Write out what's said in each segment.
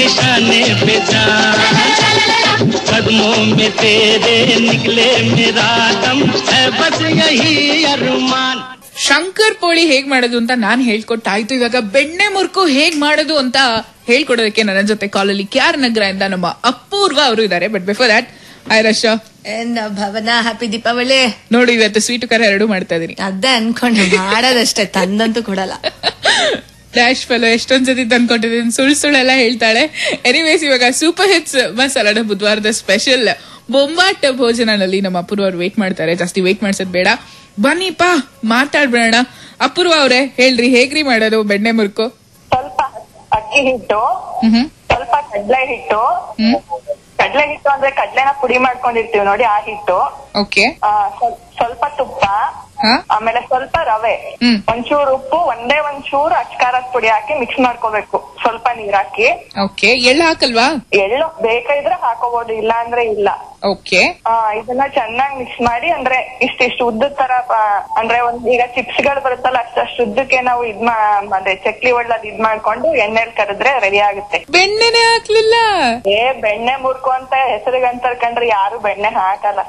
निशाने पे जान कदमों में तेरे निकले मेरा दम है बस यही अरमान ಶಂಕರ್ ಪೋಳಿ ಹೇಗ್ ಮಾಡೋದು ಅಂತ ನಾನ್ ಹೇಳ್ಕೊಟ್ಟಾಯ್ತು ಇವಾಗ ಬೆಣ್ಣೆ ಮುರ್ಕು ಹೇಗ್ ಮಾಡೋದು ಅಂತ ಹೇಳ್ಕೊಡೋದಕ್ಕೆ ನನ್ನ ಜೊತೆ ಕಾಲಲ್ಲಿ ಕ್ಯಾರ್ ನಗರದಿಂದ ನಮ್ಮ ಅಪೂರ್ವ ಅವರು ಇದ್ದಾರೆ ಬಟ್ ಬಿಫೋರ್ ದಟ್ ಐ ರಶ ಏನ್ ಭವನ ಹ್ಯಾಪಿ ದೀಪಾವಳಿ ನೋಡಿ ಇವತ್ತು ಸ್ವೀಟು ಖಾರ ಎರಡು ಮಾಡ್ತಾ ಇದೀನಿ ಅದೇ ಅನ್ಕೊಂಡು ಮಾಡೋದಷ್ಟೇ ತಂದಂತೂ ಕೊಡಲ್ಲ ಡ್ಯಾಶ್ ಫೆಲೋ ಎಷ್ಟೊಂದ್ ಸತಿ ತಂದ್ಕೊಟ್ಟಿದ್ದೀನಿ ಸುಳ್ಳು ಸುಳ್ಳೆಲ್ಲ ಹೇಳ್ತಾಳೆ ಎನಿವೇಸ್ ಇವಾಗ ಸೂಪರ್ ಹಿಟ್ಸ್ ಮಸಾಲಾದ ಬುಧವಾರದ ಸ್ಪೆಷಲ್ ಬೊಂಬಾಟ್ ಭೋಜನಲ್ಲಿ ನಮ್ಮ ಅಪೂರ್ವ ಅವ್ರು ವೇಟ್ ಮಾಡ್ತಾರೆ ಜಾಸ್ತಿ ವೇಟ್ ಮಾಡ್ಸೋದ್ ಬೇಡ ಬನ್ನಿಪ್ಪ ಮಾತಾಡ್ಬೇಡ ಅಪೂರ್ವ ಅವ್ರೆ ಹೇಳ್ರಿ ಹೇಗ್ರಿ ಮಾಡೋದು ಬೆಣ್ಣೆ ಮುರ್ಕು ಸ್ವಲ್ಪ ಅಕ್ಕಿ ಹಿಟ್ಟು ಹ್ಮ್ ಸ್ವಲ್ಪ ಕಡ್ಲೆ ಹಿಟ್ಟು ಹ್ಮ್ ಕಡ್ಲೆ ಹಿಟ್ಟು ಅಂದ್ರೆ ಕಡ್ಲೆನ ಪುಡಿ ಮಾಡ್ಕೊಂಡಿರ್ತೀವಿ ನೋಡಿ ಆ ಹಿಟ್ಟು ಓಕೆ ಆ, ಸ್ವಲ್- ಸ್ವಲ್ಪ ತುಪ್ಪ ಹಾ ಆಮೇಲೆ ಸ್ವಲ್ಪ ರವೆ ಹ್ಮ್. ಒಂಚೂರು ಉಪ್ಪು ಒಂದೇ ಒಂಚೂರು ಅಚ್ಕಾರದ ಪುಡಿ ಹಾಕಿ ಮಿಕ್ಸ್ ಮಾಡ್ಕೋಬೇಕು ಸ್ವಲ್ಪ ನೀರ್ ಹಾಕಿ ಓಕೆ ಎಳ್ಳು ಹಾಕಲ್ವಾ ಎಳ್ಳು ಬೇಕಾದ್ರೆ ಹಾಕೋಬಹುದು ಇಲ್ಲ ಅಂದ್ರೆ ಇಲ್ಲ ಓಕೆ ಆ, ಇದನ್ನ ಚೆನ್ನಾಗಿ ಮಿಕ್ಸ್ ಮಾಡಿ ಅಂದ್ರೆ ಇಷ್ಟಿಷ್ಟು ಉದ್ದದ ತರ ಆ, ಅಂದ್ರೆ ಒಂದ್ ಈಗ ಚಿಪ್ಸ್ ಗಳು ಬರುತ್ತಲ್ಲ ಅಷ್ಟಷ್ಟು ಉದ್ದಕ್ಕೆ ನಾವು ಇದ್ ಮಾ ಅದೇ ಚಕ್ಲಿ ಒಳ್ಳದ್ ಇದ್ ಮಾಡ್ಕೊಂಡು ಎಣ್ಣೆಲ್ ಕರೆದ್ರೆ ರೆಡಿ ಆಗುತ್ತೆ ಬೆಣ್ಣೆನೆ ಹಾಕ್ಲಿಲ್ಲ ಏ ಬೆಣ್ಣೆ ಮುರ್ಕು ಅಂತ ಹೆಸರಿಗಂತ ಕಂಡ್ರೆ ಯಾರು ಬೆಣ್ಣೆ ಹಾಕಲ್ಲ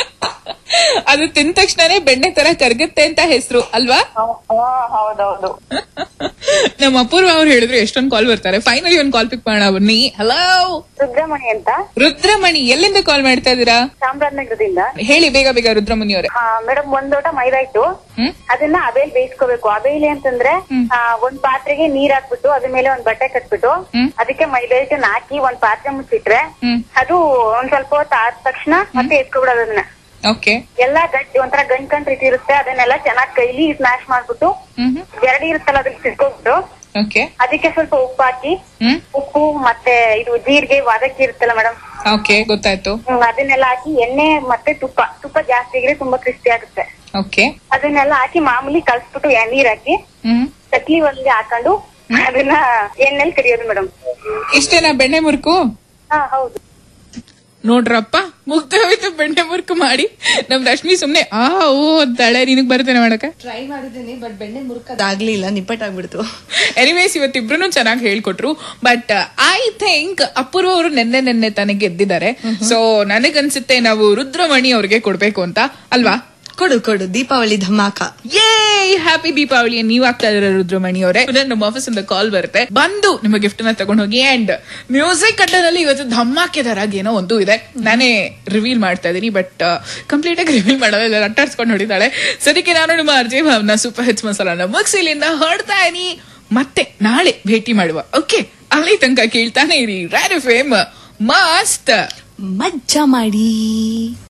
ಅದು ತಿಂದ ತಕ್ಷಣನೇ ಬೆಣ್ಣೆ ತರ ಕರ್ಗತ್ತೆ ಅಂತ ಹೆಸರು ಅಲ್ವಾ ಹಾ ಹೌದೌದು ನಮ್ಮ ಅಪೂರ್ವ ಅವ್ರು ಹೇಳಿದ್ರು ಎಷ್ಟೊಂದ್ ಕಾಲ್ ಬರ್ತಾರೆ ಫೈನಲಿ ಒಂದ್ ಕಾಲ್ ಪಿಕ್ ಮಾಡೋಣ ಬನ್ನಿ ಹಲೋ ಸುಬ್ರಹ್ಮಣಿ ಅಂತ ರುದ್ರಮಣಿ ಎಲ್ಲಿಂದ ಕಾಲ್ ಮಾಡ್ತಾ ಇದ್ದೀರಾ ಚಾಮರಾಜನಗರದಿಂದ ಹೇಳಿ ಬೇಗ ಬೇಗ ರುದ್ರಮಣಿ ಅವರೇ ಮೇಡಮ್ ಒಂದ್ ಲೋಟ ಮೈದಾ ಹಿಟ್ಟು ಹ್ಮ್ ಅದನ್ನ ಅಬೇಲ್ ಬೇಯಿಸ್ಕೋಬೇಕು ಅಬೇಲಿ ಅಂತಂದ್ರೆ ಆ, ಒಂದ್ ಪಾತ್ರೆಗೆ ನೀರ್ ಹಾಕ್ಬಿಟ್ಟು ಅದ್ರ ಮೇಲೆ ಒಂದ್ ಬಟ್ಟೆ ಕಟ್ಬಿಟ್ಟು ಹ್ಮ್. ಅದಕ್ಕೆ ಮೈದಾ ಹಿಟ್ಟನ್ನ ಹಾಕಿ ಒಂದ್ ಪಾತ್ರೆ ಮುಚ್ಚಿಟ್ರೆ ಹ್ಮ್ ಅದು ಒಂದ್ ಸ್ವಲ್ಪ ಹೊತ್ತು ಆದ ತಕ್ಷಣ ಮತ್ತೆ ಎತ್ಕೊಬಿಡೋದು ಅದನ್ನ ಓಕೆ ಎಲ್ಲಾ ಗಟ್ಟಿ ಒಂಥರ ಗಂಟ್ ಗಂಟ್ ರೀತಿ ಇರುತ್ತೆ ಅದನ್ನೆಲ್ಲ ಚೆನ್ನಾಗಿ ಕೈಲಿ ಸ್ಮ್ಯಾಶ್ ಮಾಡ್ಬಿಟ್ಟು ಹ್ಮ್ ಜರಡಿ ಇರುತ್ತಲ್ಲ ಅದನ್ನ ಸಿಕ್ಕೋಬಿಟ್ಟು ಓಕೆ ಅದಕ್ಕೆ ಸ್ವಲ್ಪ ಉಪ್ಪು ಹಾಕಿ ಹ್ಮ್ ಉಪ್ಪು ಮತ್ತೆ ಇದು ಜೀರಿಗೆ ವಾದಕ್ಕಿ ಇರುತ್ತಲ್ಲ ಮೇಡಮ್ ಓಕೆ ಗೊತ್ತಾಯ್ತು ಅದನ್ನೆಲ್ಲ ಹಾಕಿ ಎಣ್ಣೆ ಮತ್ತೆ ತುಪ್ಪ ತುಪ್ಪ ಜಾಸ್ತಿ ಆಗಿದ್ರೆ ತುಂಬಾ ಕ್ರಿಸ್ಪಿ ಆಗುತ್ತೆ ಓಕೆ ಅದನ್ನೆಲ್ಲ ಹಾಕಿ ಮಾಮೂಲಿ ಕಲ್ಸ್ಬಿಟ್ಟು ಎ- ನೀರ್ ಹಾಕಿ ಹ್ಮ್ ಚಕ್ಲಿ ಒಳಗೆ ಹಾಕೊಂಡು ಅದನ್ನ ಎಣ್ಣೆಲ್ ಕರಿಯೋದು ಮೇಡಮ್ ಇಷ್ಟೇನಾ ಬೆಣ್ಣೆ ಮುರ್ಕು ಹಾ ಹೌದು ನೋಡ್ರಪ್ಪ ಮುಗ್ದ ಹೋಯ್ತು ಬೆಣ್ಣೆ ಮುರ್ಕು ಮಾಡಿ ನಮ್ ರಶ್ಮಿ ಸುಮ್ನೆ ಆ ಓ ಅಂತಾಳೆ ನಿನಗ್ ಬರ್ತೇನೆ ಮಾಡಕ ಟ್ರೈ ಮಾಡಿದ್ದೀನಿ ಬಟ್ ಬೆಣ್ಣೆ ಮುರುಕದಾಗ್ಲಿಲ್ಲ ನಿಪ್ಪಟ್ಟಾಗ್ಬಿಡ್ತು ಎನಿವೇಸ್ ಇವತ್ತಿಬ್ರು ಚೆನ್ನಾಗಿ ಹೇಳ್ಕೊಟ್ರು ಬಟ್ ಐ ಥಿಂಕ್ ಅಪೂರ್ವ ಅವರು ನೆನ್ನೆ ನೆನ್ನೆ ತಾನೇ ಗೆದ್ದಿದ್ದಾರೆ ಸೊ ನನಗನ್ಸುತ್ತೆ ನಾವು ರುದ್ರಮಣಿ ಅವ್ರಿಗೆ ಕೊಡ್ಬೇಕು ಅಂತ ಅಲ್ವಾ ಕೊಡು ಕೊಡು ದೀಪಾವಳಿ ಧಮಾಕ ಯೇ ಹ್ಯಾಪಿ ದೀಪಾವಳಿ ನೀವ್ ಆಗ್ತಾ ಇದಾರೆ ರುದ್ರಮಣಿ ಅವರೇ ನಮ್ಮ ಆಫೀಸ್ ಇಂದ ಕಾಲ್ ಬರುತ್ತೆ ಬಂದು ನಿಮ್ಮ ಗಿಫ್ಟ್ ನ ತಗೊಂಡು ಹೋಗಿ ಅಂಡ್ ಮ್ಯೂಸಿಕ್ ಅಡ್ಡನಲ್ಲಿ ಇವತ್ತು ಧಮಾಕೆದಾರಾಗಿ ಏನೋ ಒಂದು ಇದೆ ನಾನೇ ರಿವೀಲ್ ಮಾಡ್ತಾ ಇದೀನಿ ಬಟ್ ಕಂಪ್ಲೀಟ್ ಆಗಿ ರಿವೀಲ್ ಮಾಡೋದಿಲ್ಲ ರಟ್ಟಾಡ್ಸ್ಕೊಂಡು ಹೊಡಿತಾಳೆ ಸದ್ಯಕ್ಕೆ ನಾನು ನಿಮ್ಮ ಅರ್ಜಿ ಭಾವನ ಸೂಪರ್ ಹಿಟ್ಸ್ ಮಸಾಲಾನ ಮುಗಿಸಿ ಇಲ್ಲಿಂದ ಹೊರಡ್ತಾ ಇದೀನಿ ಮತ್ತೆ ನಾಳೆ ಭೇಟಿ ಮಾಡುವ ಓಕೆ ಅಲ್ಲಿ ತನಕ ಕೇಳ್ತಾನೆ ಇರಿ ರ್ಯಾಡ್ ಫೇಮ್ ಮಸ್ತ್ ಮಜ್ಜಾ ಮಾಡಿ